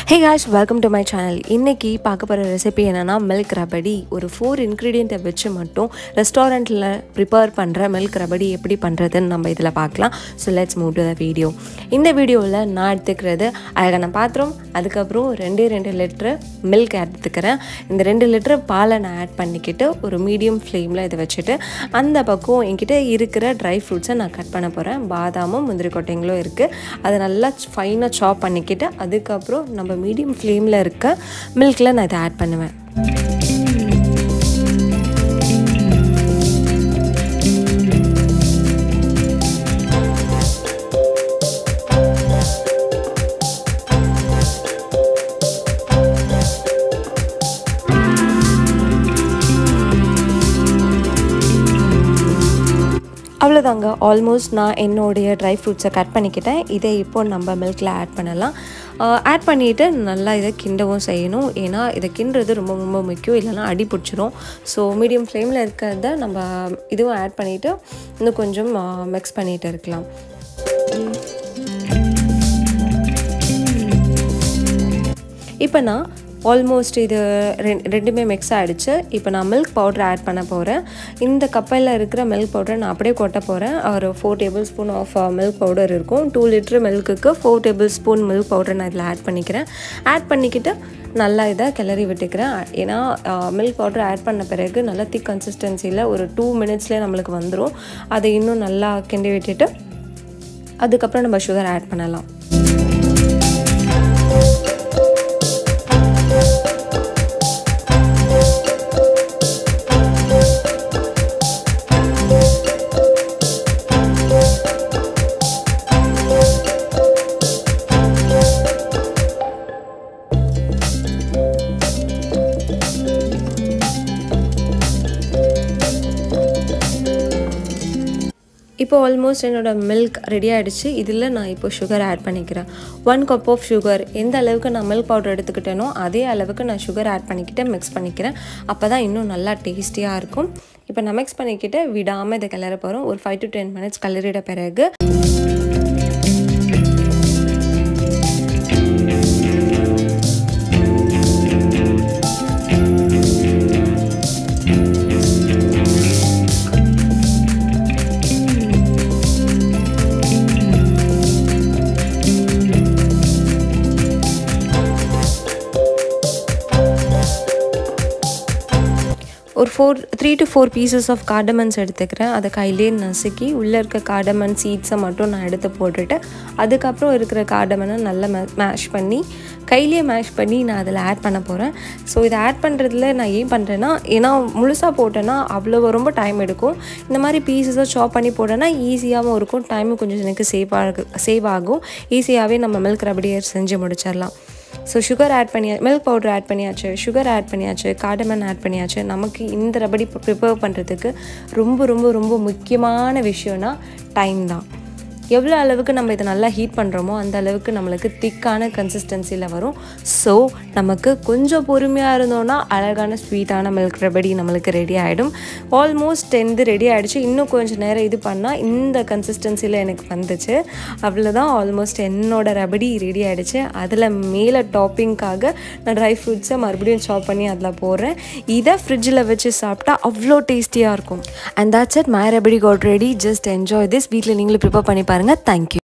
hey guys welcome to my channel இன்றைக்கி பார்க்க போகிற ரெசிபி என்னென்னா மில்க் ரபடி ஒரு ஃபோர் இன்க்ரீடியண்ட்டை வச்சு மட்டும் ரெஸ்டாரண்ட்டில் ப்ரிப்பேர் பண்ணுற மில்க் ரபடி எப்படி பண்ணுறதுன்னு நம்ம இதில் பார்க்கலாம் so let's move to the video இந்த வீடியோவில் நான் எடுத்துக்கிறது அழகான பாத்திரம் அதுக்கப்புறம் ரெண்டே ரெண்டு லிட்ரு மில்க் எடுத்துக்கிறேன் இந்த ரெண்டு லிட்ரு பாலை நான் ஆட் பண்ணிக்கிட்டு ஒரு மீடியம் ஃப்ளேமில் இதை வச்சுட்டு அந்த பக்கம் என்கிட்ட இருக்கிற ட்ரை ஃப்ரூட்ஸை நான் கட் பண்ண போகிறேன் பாதாமும் முந்திரி கொட்டைங்களும் இருக்குது அதை நல்லா ஃபைனாக சாப் பண்ணிக்கிட்டு அதுக்கப்புறம் நம்ம மீடியம் ஃப்ளேமில் இருக்க மில்கில் நான் இதை ஆட் பண்ணுவேன் அவ்வளோதாங்க ஆல்மோஸ்ட் நான் என்னுடைய ட்ரை ஃப்ரூட்ஸை கட் பண்ணிக்கிட்டேன் இதை இப்போ நம்ம மில்கில் ஆட் பண்ணலாம் ஆட் பண்ணிவிட்டு நல்லா இதை கிண்டவும் செய்யணும் ஏன்னா இதை கிண்டுறது ரொம்ப ரொம்ப முக்கியம் இல்லைனா அடி பிடிச்சிரும் ஸோ மீடியம் ஃப்ளேமில் இருக்கிறத நம்ம இதுவும் ஆட் பண்ணிவிட்டு இன்னும் கொஞ்சம் மிக்ஸ் பண்ணிகிட்டு இருக்கலாம் இப்போ நான் ஆல்மோஸ்ட் இது ரெண் ரெண்டுமே மிக்ஸ் ஆகிடுச்சு இப்போ நான் மில்க் பவுடர் ஆட் பண்ண போகிறேன் இந்த கப்பலில் இருக்கிற மில்க் பவுடரை நான் அப்படியே கொட்ட போகிறேன் ஒரு four tablespoon of milk powder இருக்கும் டூ லிட்டர் மில்க்குக்கு four tablespoon milk powder நான் இதில் ஆட் பண்ணிக்கிறேன் ஆட் பண்ணிக்கிட்டு நல்லா இதை கிளறி விட்டுக்கிறேன் ஏன்னா மில்க் பவுடர் ஆட் பண்ண பிறகு நல்லா திக் கன்சிஸ்டன்சியில் ஒரு டூ மினிட்ஸ்லேயே நம்மளுக்கு வந்துடும் அதை இன்னும் நல்லா கிண்டி விட்டுட்டு அதுக்கப்புறம் நம்ம சுகர் ஆட் பண்ணலாம் இப்போ ஆல்மோஸ்ட் என்னோடய மில்க் ரெடி ஆகிடுச்சு இதில் நான் இப்போ சுகர் ஆட் பண்ணிக்கிறேன் ஒன் கப் ஆஃப் சுகர் எந்த அளவுக்கு நான் மில்க் பவுடர் எடுத்துக்கிட்டேனோ அதே அளவுக்கு நான் சுகர் ஆட் பண்ணிக்கிட்டு மிக்ஸ் பண்ணிக்கிறேன் அப்போ தான் இன்னும் நல்லா டேஸ்டியாக இருக்கும் இப்போ நான் மிக்ஸ் பண்ணிக்கிட்டு விடாமல் இதை கிளற போகிறோம் ஒரு ஃபைவ் டு டென் மினிட்ஸ் கிளறிட பிறகு ஒரு four three to four pieces of cardamoms எடுத்துக்கிறேன் அதை கையிலே நசுக்கி உள்ளே இருக்க கார்டமன் சீட்ஸை மட்டும் நான் எடுத்து போட்டுட்டு அதுக்கப்புறம் இருக்கிற கார்டமனை நல்லா மே மேஷ் பண்ணி கையிலே மேஷ் பண்ணி நான் அதில் ஆட் பண்ண போகிறேன் ஸோ இதை ஆட் பண்ணுறதுல நான் ஏன் பண்ணுறேன்னா ஏன்னா முழுசாக போட்டேன்னா அவ்வளோ ரொம்ப டைம் எடுக்கும் இந்த மாதிரி பீசஸாக சாப் பண்ணி போட்டேன்னா ஈஸியாகவும் இருக்கும் டைமும் கொஞ்சம் எனக்கு சேவ் ஆகு சேவ் ஆகும் ஈஸியாகவே நம்ம மில்க் ரபடியை செஞ்சு முடிச்சிடலாம் ஸோ சுகர் ஆட் பண்ணியா மில்க் பவுடர் ஆட் பண்ணியாச்சு சுகர் ஆட் பண்ணியாச்சு கார்டமன் ஆட் பண்ணியாச்சு நமக்கு இந்த ரபடி ப்ரிப்பேர் பண்ணுறதுக்கு ரொம்ப ரொம்ப ரொம்ப முக்கியமான விஷயம்னா டைம் தான் எவ்வளோ அளவுக்கு நம்ம இதை நல்லா ஹீட் பண்ணுறோமோ அந்த அளவுக்கு நம்மளுக்கு திக்கான கன்சிஸ்டன்சியில் வரும் ஸோ நமக்கு கொஞ்சம் பொறுமையாக இருந்தோன்னா அழகான ஸ்வீட்டான மில்க் ரபடி நம்மளுக்கு ரெடி ஆகிடும் ஆல்மோஸ்ட் டென்த்து ரெடி ஆகிடுச்சு இன்னும் கொஞ்சம் நேரம் இது பண்ணால் இந்த கன்சிஸ்டன்சியில் எனக்கு வந்துச்சு அவ்வளோதான் ஆல்மோஸ்ட் என்னோட ரபடி ரெடி ஆகிடுச்சு அதில் மேலே டாப்பிங்க்காக நான் ட்ரை ஃப்ரூட்ஸை மறுபடியும் சாப் பண்ணி அதில் போடுறேன் இதை ஃப்ரிட்ஜில் வச்சு சாப்பிட்டா அவ்வளோ டேஸ்டியாக இருக்கும் and that's it my rabdi got ready just enjoy this வீட்டில் நீங்களும் ப்ரிப்பேர் பண்ணி பாருங்கள் தேங்க்யூ